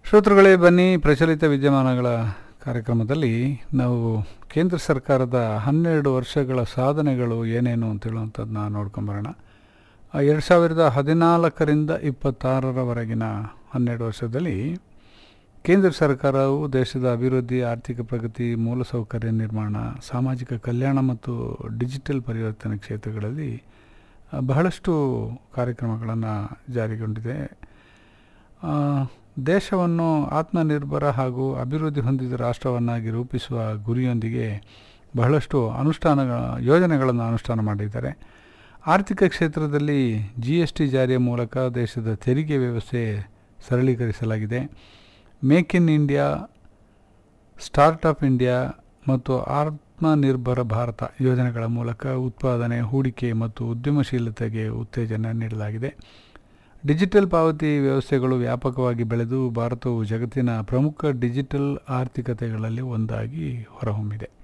ಶ್ರೋತೃಗಳೇ ಬನ್ನಿ ಪ್ರಚಲಿತ ವಿದ್ಯಮಾನಗಳ ಕಾರ್ಯಕ್ರಮದಲ್ಲಿ ನಾವು ಕೇಂದ್ರ ಸರ್ಕಾರದ ಹನ್ನೆರಡು ವರ್ಷಗಳ ಸಾಧನೆಗಳು ಏನೇನು ಅಂತ ಹೇಳುವಂಥದ್ದನ್ನ ನೋಡ್ಕೊಂಬರೋಣ ಎರಡು ಸಾವಿರದ ಹದಿನಾಲ್ಕರಿಂದ ಇಪ್ಪತ್ತಾರರವರೆಗಿನ ಹನ್ನೆರಡು ವರ್ಷದಲ್ಲಿ ಕೇಂದ್ರ ಸರ್ಕಾರವು ದೇಶದ ಅಭಿವೃದ್ಧಿ ಆರ್ಥಿಕ ಪ್ರಗತಿ ಮೂಲಸೌಕರ್ಯ ನಿರ್ಮಾಣ ಸಾಮಾಜಿಕ ಕಲ್ಯಾಣ ಮತ್ತು ಡಿಜಿಟಲ್ ಪರಿವರ್ತನೆ ಕ್ಷೇತ್ರಗಳಲ್ಲಿ ಆ, ಬಹಳಷ್ಟು ಕಾರ್ಯಕ್ರಮಗಳನ್ನು ಜಾರಿಗೊಂಡಿದೆ ಆ, ದೇಶವನ್ನು ಆತ್ಮನಿರ್ಭರ ಹಾಗೂ ಅಭಿವೃದ್ಧಿ ಹೊಂದಿದ ರಾಷ್ಟ್ರವನ್ನಾಗಿ ರೂಪಿಸುವ ಗುರಿಯೊಂದಿಗೆ ಬಹಳಷ್ಟು ಅನುಷ್ಠಾನ ಯೋಜನೆಗಳನ್ನು ಅನುಷ್ಠಾನ ಮಾಡಿದ್ದಾರೆ ಆರ್ಥಿಕ ಕ್ಷೇತ್ರದಲ್ಲಿ ಜಿ ಎಸ್ ಟಿ ಜಾರಿಯ ಮೂಲಕ ದೇಶದ ತೆರಿಗೆ ವ್ಯವಸ್ಥೆ ಸರಳೀಕರಿಸಲಾಗಿದೆ make in India startup India ಮತ್ತು ಆತ್ಮನಿರ್ಭರ ಭಾರತ ಯೋಜನೆಗಳ ಮೂಲಕ ಉತ್ಪಾದನೆ ಹೂಡಿಕೆ ಮತ್ತು ಉದ್ಯಮಶೀಲತೆಗೆ ಉತ್ತೇಜನ ನೀಡಲಾಗಿದೆ ಡಿಜಿಟಲ್ ಪಾವತಿ ವ್ಯವಸ್ಥೆಗಳು ವ್ಯಾಪಕವಾಗಿ ಬೆಳೆದು ಭಾರತವು ಜಗತ್ತಿನ ಪ್ರಮುಖ ಡಿಜಿಟಲ್ ಆರ್ಥಿಕತೆಗಳಲ್ಲಿ ಒಂದಾಗಿ ಹೊರಹೊಮ್ಮಿದೆ